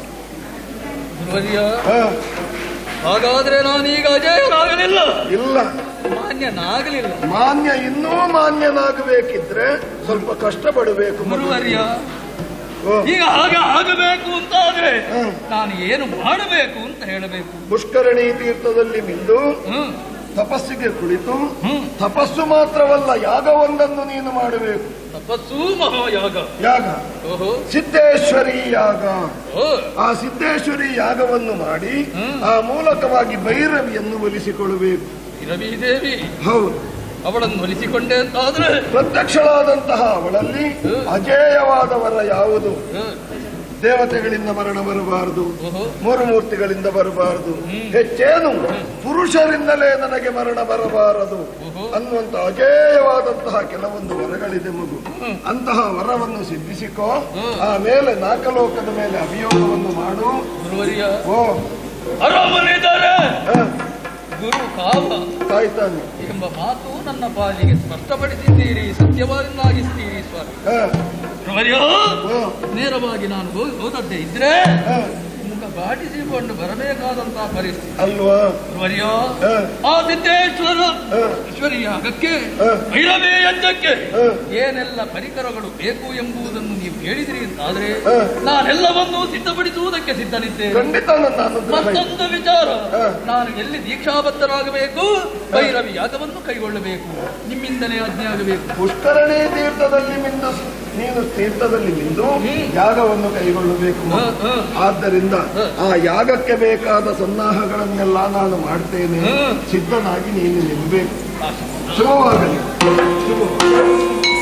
ಗುರುವರ್ಯ ಹ, ಹಾಗಾದ್ರೆ ನಾನೀಗ ಅಜಯನಾಗಲಿಲ್ಲ ಇಲ್ಲ ಮಾನ್ಯನಾಗಲಿಲ್ಲ ಮಾನ್ಯ ಇನ್ನೂ ಮಾನ್ಯನಾಗಬೇಕಿದ್ರೆ ಸ್ವಲ್ಪ ಕಷ್ಟಪಡಬೇಕು ಮಗು. ಗುರುವರ್ಯ ಓ, ಈಗ ಹಾಗೆ ಆಗಬೇಕು ಅಂತಾದ್ರೆ ಹ್ಮ್. ನಾನು ಏನು ಮಾಡಬೇಕು ಅಂತ ಹೇಳಬೇಕು ಪುಷ್ಕರಣಿ ತೀರ್ಥದಲ್ಲಿ ಮಿಂದು ಹ್ಮ್ ತಪಸ್ಸಿಗೆ ಕುಳಿತು ಹ್ಮ್ ತಪಸ್ಸು ಮಾತ್ರವಲ್ಲ ಯಾಗವೊಂದನ್ನು ನೀನು ಮಾಡಬೇಕು ತಪಸ್ಸು ಮಹಾಯಾಗ ಯಾಗ ಓಹೋ ಸಿದ್ದೇಶ್ವರಿ ಯಾಗ ಓ ಆ ಸಿದ್ದೇಶ್ವರಿ ಯಾಗವನ್ನು ಮಾಡಿ ಹ್ಮ್. ಆ ಮೂಲಕವಾಗಿ ಭೈರವಿಯನ್ನು ಒಲಿಸಿಕೊಳ್ಳಬೇಕು ರವಿ ದೇವಿ ಹೌದು ಅವಳನ್ನು ಒಲಿಸಿಕೊಂಡೆ ಅಂತಾದ್ರೆ ಪ್ರತ್ಯಕ್ಷಳಾದಂತಹ ಅವಳಲ್ಲಿ ಹ್ಮ್. ಅಜೇಯವಾದ ವರ ಯಾವುದು ಹ್ಮ್. ದೇವತೆಗಳಿಂದ ಮರಣ ಬರಬಾರದು ಓಹೋ ಮೂರು ಮೂರ್ತಿಗಳಿಂದ ಬರಬಾರದು ಹ್ಮ್. ಹೆಚ್ಚೇನು ಪುರುಷರಿಂದಲೇ ನನಗೆ ಮರಣ ಬರಬಾರದು ಓಹೋ. ಅನ್ನುವಂತ ಅಜೇಯವಾದಂತಹ ಕೆಲವೊಂದು ವರಗಳಿದೆ ಮಗು ಹ್ಮ್. ಅಂತಹ ವರವನ್ನು ಸಿದ್ಧಿಸಿಕೋ ಹ್ಮ್. ಆಮೇಲೆ ನಾಲ್ಕಲೋಕದ ಮೇಲೆ ಅಭಿಯೋಗವನ್ನು ಮಾಡು ಗುರುವರ್ಯ ಓ ಅರಾಮನಿದ್ದಾರೆ ಹ, ಗುರು ಕಾವ ತಾಯ್ತಾನೆ ಎಂಬ ಮಾತು ನನ್ನ ಪಾಲಿಗೆ ಸ್ಪಷ್ಟಪಡಿಸಿದ್ದೀರಿ ಸತ್ಯವನ್ನಾಗಿಸ್ತೀರಿ ಸ್ವಾಮಿ ಹ, ಗುರುವರ್ಯ ಓ, ನೇರವಾಗಿ ನಾನು ಹೋಗಿ ಹೋದದ್ದೇ ಇದ್ರೆ ಹ, ಮುಖ ಘಾಟಿಸಿಕೊಂಡು ಬರಬೇಕಾದಂತಹ ಪರಿಸ್ಥಿತಿ ಅಲ್ವಾ ಗುರುವರ್ಯ ಹ, ಆ ಸಿದ್ದೇಶ್ವರ ಹ, ಈಶ್ವರಿ ಯಾಗಕ್ಕೆ ಹ. ಭೈರವೇ ಯಜ್ಞಕ್ಕೆ ಹ. ಏನೆಲ್ಲ ಪರಿಕರಗಳು ಬೇಕು ಎಂಬುದನ್ನು ನೀವು ಹೇಳಿದಿರಿ ಅಂತಾದ್ರೆ ಹ. ನಾನೆಲ್ಲವನ್ನೂ ಸಿದ್ಧಪಡಿಸುವುದಕ್ಕೆ ಸಿದ್ಧನಿದ್ದೇನೆ ಖಂಡಿತ ನನ್ನ ಅನುಗ್ರಹ ಇದೆ. ಮತ್ತೊಂದು ವಿಚಾರ ಹ. ನಾನು ಎಲ್ಲಿ ದೀಕ್ಷಾಬದ್ಧರಾಗಬೇಕು ಭೈರವಿ ಯಾಗವನ್ನು ಕೈಗೊಳ್ಳಬೇಕು ನಿಮ್ಮಿಂದಲೇ ಆಜ್ಞೆ ಆಗಬೇಕು ಪುಷ್ಕರಣಿ ತೀರ್ಥದಲ್ಲಿ ಮಿಂದು ನೀನು ತೀರ್ಥದಲ್ಲಿ ಮಿಂದು ಯಾಗವನ್ನು ಕೈಗೊಳ್ಳಬೇಕು ಹ, ಹ. ಆದ್ದರಿಂದ ಹ. ಆ ಯಾಗಕ್ಕೆ ಬೇಕಾದ ಸನ್ನಾಹಗಳನ್ನೆಲ್ಲ ನಾನು ಮಾಡ್ತೇನೆ ಹ. ಸಿದ್ಧನಾಗಿ ನೀನು ನಿಲ್ಲಬೇಕು ಶುಭವಾಗಲಿ ಶುಭ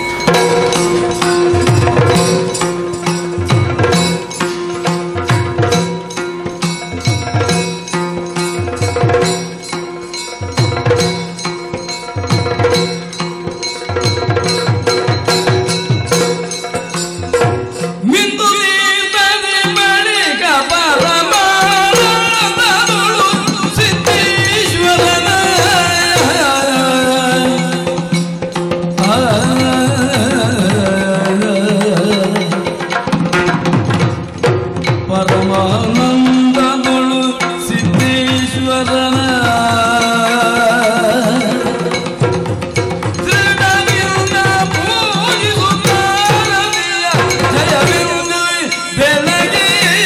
ಮಿಂದು ತೀರ್ಥನೆ ಬಳಿಕ ಪರಮಾನಂದದೊಳು ಸಿದ್ದೇಶ್ವರನ ಪರಮಾನಂದದೊಳು ಸಿದ್ದೇಶ್ವರನ ದೃಢವಿರುದ ಪೂಜಿಸುತ್ತಾರನೆಯ ಜಯವಿರುದು ಬೆಳಗ್ಗೆ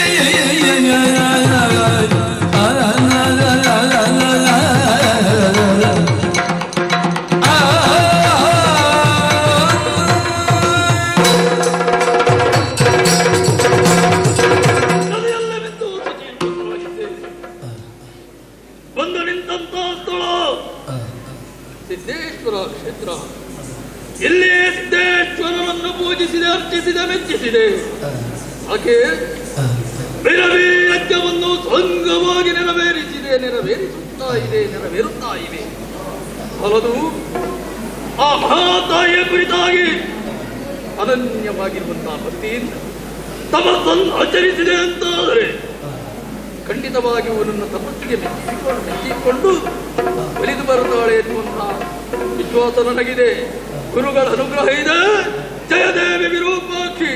ನದಿಯಲ್ಲೇ ಬಿದ್ದು ಶುಚಿರ್ಭೂತರಾಗಿದ್ದೇನೆ. ಬಂದು ನಿಂತಹ ಸ್ಥಳ ಸಿದ್ದೇಶ್ವರ ಕ್ಷೇತ್ರ ಇಲ್ಲಿಯೇ ಸಿದ್ದೇಶ್ವರನನ್ನು ಪೂಜಿಸಿದೆ ಅರ್ಚಿಸಿದೆ ಮೆಚ್ಚಿಸಿದೆ ಆಕೆ ಭೈರವಿ ಯಜ್ಞವನ್ನು ಸಂಗವಾಗಿ ನೆರವೇರಿಸಿದೆ ನೆರವೇರಿಸುತ್ತಾ ಇದೆ ನೆರವೇರುತ್ತಾ ಇವೆ ಅಲ್ಲದು ಆ ಮಹಾತಾಯಿಯ ಕುರಿತಾಗಿ ಅನನ್ಯವಾಗಿರುವಂತಹ ಭಕ್ತಿಯಿಂದ ತಪಸ್ಸನ್ನು ಆಚರಿಸಿದೆ ಅಂತಾದರೆ ಖಂಡಿತವಾಗಿಯೂ ನನ್ನ ತಪಸ್ಸಿಗೆ ಮೆಚ್ಚಿಕೊಂಡು ಮೆಚ್ಚಿಕೊಂಡು ಒಲಿದು ಬರುತ್ತಾಳೆ ಎನ್ನುವಂತಹ ವಿಶ್ವಾಸ ನನಗಿದೆ ಗುರುಗಳ ಅನುಗ್ರಹ ಇದೆ ಜಯದೇವಿ ವಿರೂಪಾಕ್ಷಿ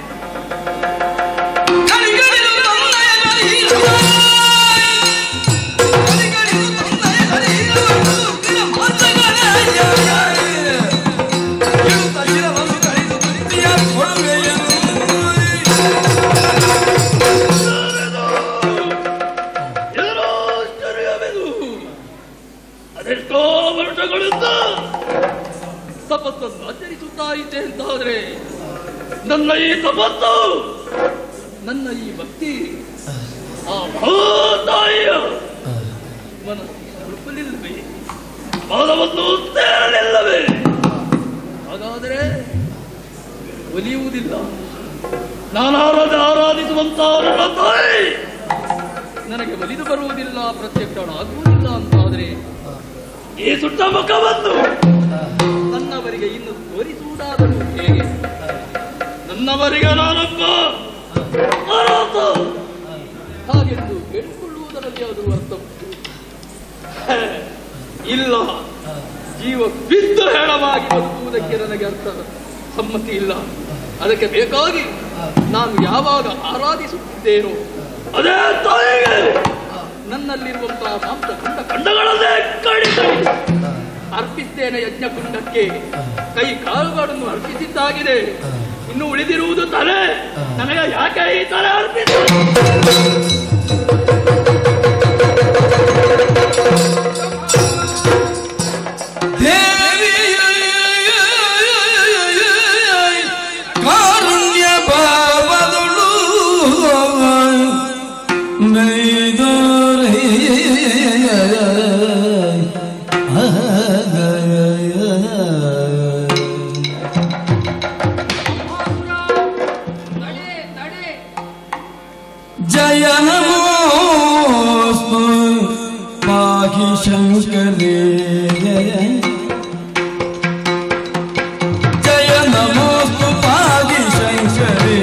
ಏನೋ ಆಶ್ಚರ್ಯವೆದು ಅದೆಷ್ಟೋ ವರ್ಷಗಳಿಂದ ತಪಸ್ಸನ್ನು ಆಚರಿಸುತ್ತಾ ಇದ್ದೆ ಅಂತಾದ್ರೆ ನನ್ನ ಈ ತಪಸ್ಸು ನನ್ನ ಈ ಭಕ್ತಿ ಆ ಮಹಾತಾಯಿಯ ಮನಸ್ಸಿಗೆ ತಲುಪಲಿಲ್ಲವೇ ಪಾದವನ್ನು ಸೇರಲಿಲ್ಲವೇ ಹಾಗಾದರೆ ಒಲಿಯುವುದಿಲ್ಲ ನಾನು ಆರಾಧ ಆರಾಧಿಸುವಂತಹ ನನ್ನ ತಾಯಿ ನನಗೆ ಒಲಿದು ಬರುವುದಿಲ್ಲ ಪ್ರತ್ಯಕ್ಷ ಆಗುವುದಿಲ್ಲ ಅಂತಾದರೆ ಈ ಸುಟ್ಟ ಮುಖವನ್ನು ನನ್ನವರಿಗೆ ನಿನಗೆ ಇನ್ನು ತೋರಿಸುವುದಾದರೂ ಹೇಗೆ ನನ್ನವರಿಗೆ ನಾನೊಬ್ಬ ಅನಾಥ ಹಾಗೆಂದು ಹೇಳಿಕೊಳ್ಳುವುದರಲ್ಲಿ ಅದು ಅರ್ಥ ಉಂಟು. ಹೇ, ಇಲ್ಲ ಜೀವ ಬಿದ್ದು ಹೇಳವಾಗಿ ಬದುಕುವುದಕ್ಕೆ ನನಗೆ ಅರ್ಥ ಸಮ್ಮತಿ ಇಲ್ಲ ಅದಕ್ಕೆ ಬೇಕಾಗಿ ನಾನು ಯಾವಾಗ ಆರಾಧಿಸುತ್ತಿದ್ದೇನೋ ಅದೇ ತಾಯಿಗೆ ನನ್ನಲ್ಲಿರುವಂತಹ ಮಾಂಸ ಖಂಡ ಖಂಡಗಳನ್ನೇ ಕಡಿ ಕಡಿ ಅರ್ಪಿಸ್ತೇನೆ ಯಜ್ಞ ಕುಂಡಕ್ಕೆ ಕೈ ಕಾಲುಗಳನ್ನು ಅರ್ಪಿಸಿದ್ದಾಗಿದೆ ಇನ್ನು ಉಳಿದಿರುವುದು ತಲೆ ನನಗೆ ಯಾಕೆ ಈ ತಲೆ ಅರ್ಪಿಸ ದೇವಿ ಕಾರುಣ್ಯ ಭಾವದಳು ನೈದೋರೈ ತಡೆ ತಡೆ ಜಯ ನಮೋಸ್ತು ಪಾಹಿ ಶಂಕರೇ ಜಯ ನಮೋಸ್ತು ಪಾಹಿ ಶಂಕರೇ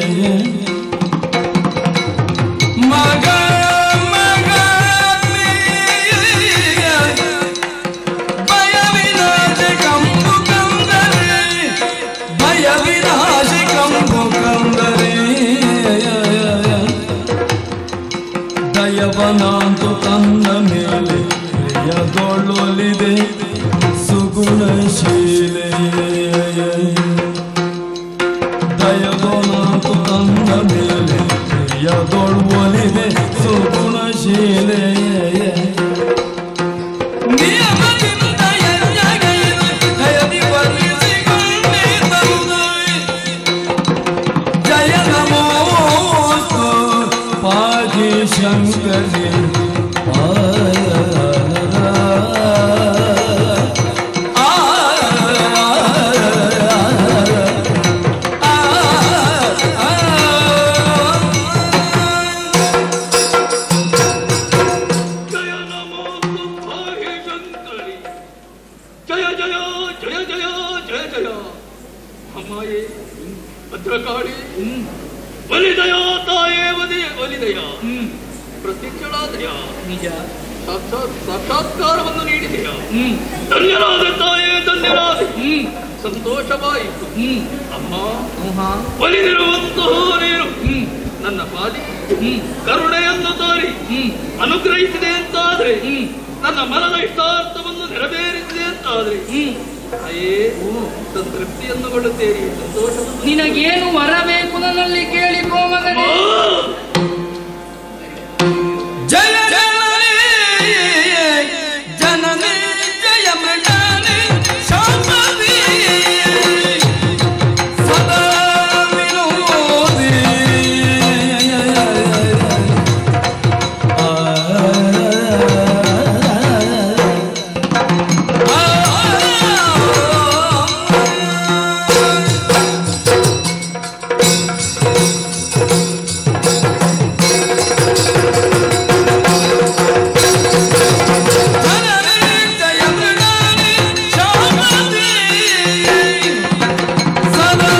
ಮಗ ಮಗ ಭಯ ವಿನಾಶ ಕಂಬು ಕಂದರೆ ಭಯ ವಿನಾಶ ಕಂಬು ಕಂದರೆ ದಯವನಾಂತು ತನ್ನ ಮೇಲೆ ಪ್ರಿಯದೊಳ್ಳೊಲಿದೆ ಸುಗುಣಶೀಲೆ ದಯವನಾಂತು ತನ್ನ ಮೇಲೆ ಪ್ರಿಯದೊಳ್ಳೊಲಿದೆ ಸುಗುಣಶೀಲೆ ನಿಯಮದಿಂದ ಯಜ್ಞಗೈದು ದಯದಿ ವರ್ಣಿಸಿಕೊಂಡಿದ್ದವು ಜಯ ನಮೋಸ್ತು ಪಾಜಿ ಶಂಕರಿ ಜಯ ನಮೋ ಸುಖಾಹಿ ಶಂಕರಿ ಜಯ ಜಯ ಜಯ ಜಯ ಜಯ ಜಯ ಅಮ್ಮಾಯೇ ಭದ್ರಕಾಳಿ ಬಲಿದಯ ತಾಯೇ ವದಿ ಬಲಿದಯ ಪ್ರತ್ಯಕ್ಷಳಾದಯ ನಿಜ ಸಾಕ್ಷಾತ್ ಸಾಕ್ಷಾತ್ಕಾರವನ್ನು ನೀಡಿದೆಯ ಧನ್ಯರಾದ ತಾಯೇ ಧನ್ಯರಾದ ಸಂತೋಷವಾಯಿತು ಅಮ್ಮ ಒಲಿದಿರುವಂತಹ ನೀನು ನನ್ನ ಪಾದಿ ಕರುಣೆಯನ್ನು ತೋರಿ ಅನುಗ್ರಹಿಸಿದೆ ಅಂತಾದ್ರೆ ನನ್ನ ಮನದ ಇಷ್ಟಾರ್ಥವನ್ನು ನೆರವೇರಿಸಿದೆ ಅಂತಾದ್ರೆ ತಾಯೇ ಸಂತೃಪ್ತಿಯನ್ನು ಕೊಡುತ್ತೇರಿ ಸಂತೋಷವನ್ನು ನಿನಗೇನು ವರ ಬೇಕು ನನ್ನಲ್ಲಿ ಕೇಳಿಕೋ ಮಗನೇ ಜಯ ಜನನಿ ಜನನಿ ಜಯ ಮೃಡಾನಿ ಶಾಂಭವಿ ಸದಾ ವಿನೋದಿ ಜನನಿ ಜಯ ಮೃಡಾನಿ ಶಾಂಭವಿ ಸದಾ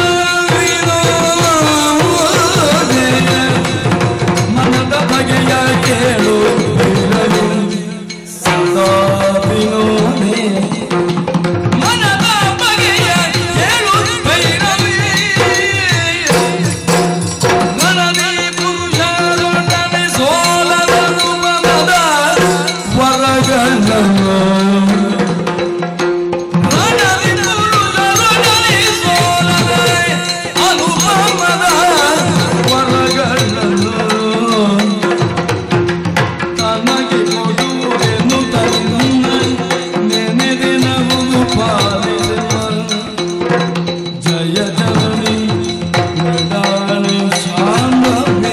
ವಿನೋದಿ ಮನದ ಬಗೆಯ ಕೇಳು ಬೀಳಲು ಸದಾ ವಿನೋದಿ ಮನದ ಬಗೆಯ ಕೇಳು ಭೈರವಿ ಮನದಿ ಪುರುಷರೊಡನೆ ಸೋಲದನು ಮನದ ವರಗಳನ್ನು ಮನದಿ ಪುರುಷರೊಡನೆ ಸೋಲದೆ ಅನುಪಮದ ವರಗಳನ್ನು ತನಗೆ ಕೊಡುವೆನು ತನ್ನ ನೆನೆದಿನವುದು ಪಾಲಿಸುವ ಜಯ ಜನನಿ ಮೃಡಾನಿ ಶಾಂಭವಿ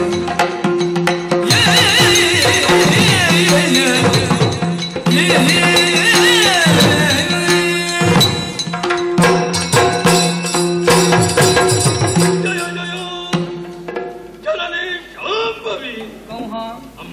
ಜಯ ಜಯ ಜನನೇ ಶಾಂಭವಿ ಅಮ್ಮ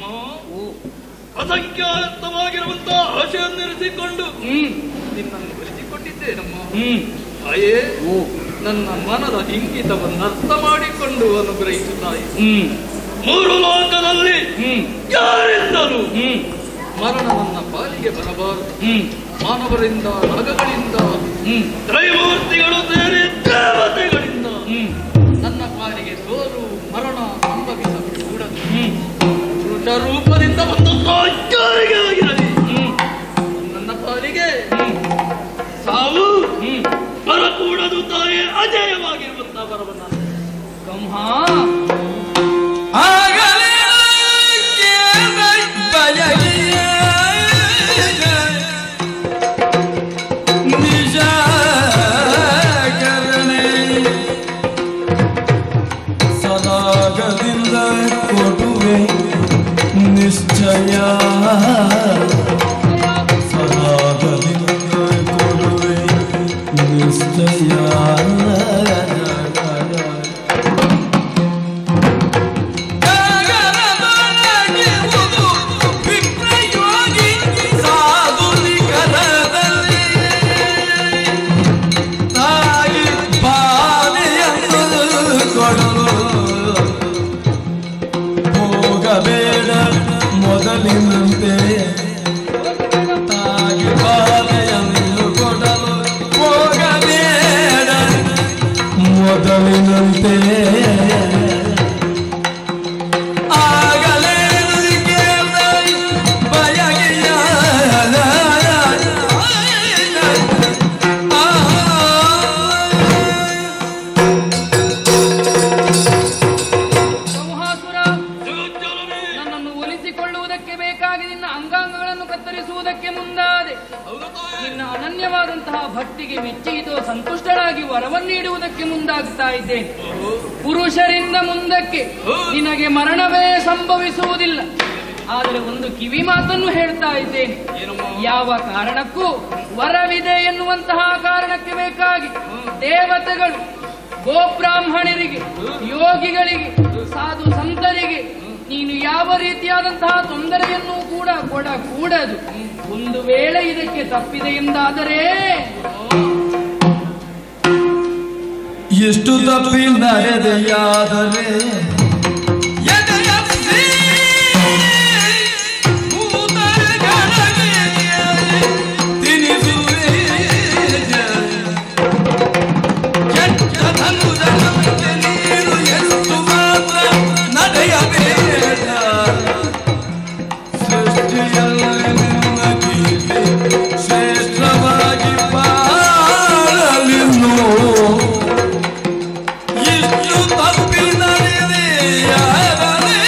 ಅಸಂಖ್ಯಾತವಾಗಿರುವಂತಹ ಆಶೆಯನ್ನಿರಿಸಿಕೊಂಡು ನಿನ್ನನ್ನು ಬಲಿಸಿಕೊಟ್ಟಿದ್ದೇನೆ ಬಂದಿದ್ದೇನಮ್ಮ ಹ್ಮ್ ತಾಯೇ ನನ್ನ ಮನದ ಇಂಗಿತವನ್ನು ಅರ್ಥ ಮಾಡಿಕೊಂಡು ಅನುಗ್ರಹಿಸು ತಾಯಿ ಹ್ಮ್ ಮೂರು ಲೋಕದಲ್ಲಿ ಹ್ಮ್ ಯಾರಿಂದಲೂ ಹ್ಮ್ ಮರಣ ನನ್ನ ಪಾಲಿಗೆ ಬರಬಾರದು ಹ್ಮ್ ಮಾನವರಿಂದ ನಾಗಗಳಿಂದ ಹ್ಮ್ ತ್ರೈಮೂರ್ತಿಗಳು ಸೇರಿ ದೇವತೆಗಳಿಂದ ಹ್ಮ್ ನನ್ನ ಪಾಲಿಗೆ ಸೋಲು ಮರಣ ಸಂಭವಿಸಕೂಡದು ಹ್ಮ್ ಪುರುಷ ರೂಪದಿಂದ ಒಂದು ಯಾರಿಗೆ ಆಗಿರಲಿ ಹ್ಮ್ ನನ್ನ ಪಾಲಿಗೆ ಹ್ಮ್ ಸಾವು ಹ್ಮ್ ಬರಕೂಡದು ತಾಯೇ ಅಜೇಯವಾಗಿರುವಂತಹ ಬರವನ್ನ ಕಂಹ ಆಗಲೇ ಬಯಗಿಯ ನಿಜ ಕರಣೆ ಸದಾಗದಿಂದ ಕೊಡುವೆ ನಿಶ್ಚಯ ಸದಾಗದಿಂದ ಕೊಡುವೆ ನಿಶ್ಚಯ ಗಗನದೊಳಗಿರುವುದು ವಿಪ್ರಯೋಗಿ ಸಾಧುನಿಕರದಲ್ಲಿ ತಾಯಿ ಬಾಧೆಯನ್ನು ಕೊಡಲು ಹೋಗಬೇಡ ಮೊದಲಿನಂತೆ ತಾಯಿ ಬಾಧೆಯನ್ನು ಕೊಡಲು ಹೋಗಬೇಡ ಮೊದಲಿನಂತೆ ಆಗಲೇ ಬಯಗೆಯ ಸಂಹಾಸುರ ನನ್ನನ್ನು ಒಲಿಸಿಕೊಳ್ಳುವುದಕ್ಕೆ ಬೇಕಾಗಿ ನಿನ್ನ ಅಂಗಾಂಗಗಳನ್ನು ಕತ್ತರಿಸುವುದಕ್ಕೆ ಮುಂದಾದೆ ನಿನ್ನ ಅನನ್ಯವಾದಂತಹ ಭಕ್ತಿಗೆ ಮೆಚ್ಚಿದು ಸಂತುಷ್ಟಳಾಗಿ ವರವನ್ನು ನೀಡುವುದಕ್ಕೆ ಮುಂದಾಗ್ತಾ ಇದ್ದೇನೆ ಪುರುಷರಿಂದ ಮುಂದಕ್ಕೆ ನಿನಗೆ ಮರಣವೇ ಸಂಭವಿಸುವುದಿಲ್ಲ ಆದರೆ ಒಂದು ಕಿವಿ ಮಾತನ್ನು ಹೇಳ್ತಾ ಇದ್ದೇನೆ ಯಾವ ಕಾರಣಕ್ಕೂ ವರವಿದೆ ಎನ್ನುವಂತಹ ಕಾರಣಕ್ಕೆ ಬೇಕಾಗಿ ದೇವತೆಗಳು ಗೋಬ್ರಾಹ್ಮಣರಿಗೆ ಯೋಗಿಗಳಿಗೆ ಸಾಧು ಸಂತರಿಗೆ ನೀನು ಯಾವ ರೀತಿಯಾದಂತಹ ತೊಂದರೆಯನ್ನು ಕೂಡ ಕೊಡಕೂಡದು ಒಂದು ವೇಳೆ ಇದಕ್ಕೆ ತಪ್ಪಿದೆ ಎಂದಾದರೆ ಎಷ್ಟು ತಪ್ಪಿ ನಡೆದೆಯಾದರೆ ಎದೆಯತ್ತಿ ಭೂತಗಳಗೆ ತಿನಿಸುವೆ. ಕೆಟ್ಟ ಧನುಜನಂತೆ ನೀನು ಎಷ್ಟು ಮಾತ್ರ ನಡೆಯಬೇಡ ಸೃಷ್ಟಿಯಲ್ಲಿ ನಿನ್ನ ಕೀರ್ತಿ ಶ್ರೇಷ್ಠವಾಗಿ ಬಾಳಲಿನ್ನು ಇಷ್ಟು ತಪ್ಪಿ ನಡೆದೆಯಾದರೆ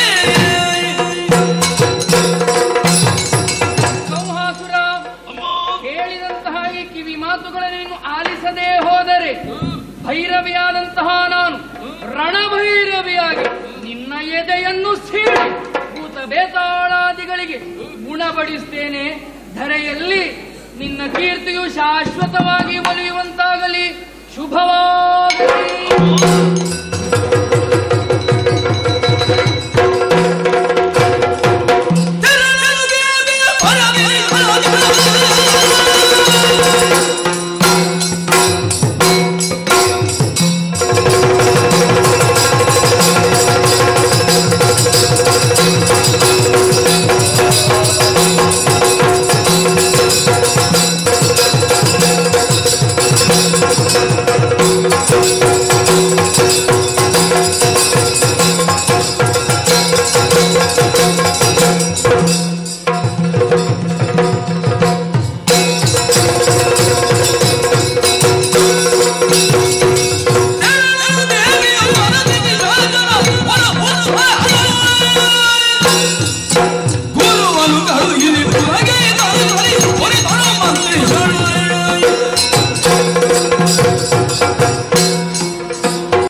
ಸಂಹಾಸುರ ಹೇಳಿದಂತಹ ಈ ಕಿವಿ ಮಾತುಗಳನ್ನು ನೀನು ಆಲಿಸದೇ ಹೋದರೆ ಭೈರವಿಯಾದಂತಹ ನಾನು ರಣಭೈರವಿಯಾಗಿ ನಿನ್ನ ಎದೆಯನ್ನು ಸೀಳಿ ಭೂತ ಬೇತಾಳಾದಿಗಳಿಗೆ ಗುಣಪಡಿಸ್ತೇನೆ ಧರೆಯಲ್ಲಿ ನಿನ್ನ ಕೀರ್ತಿಯು ಶಾಶ್ವತವಾಗಿ ಒಲಿಯುವಂತಾಗಲಿ ಶುಭವಾಗಲಿ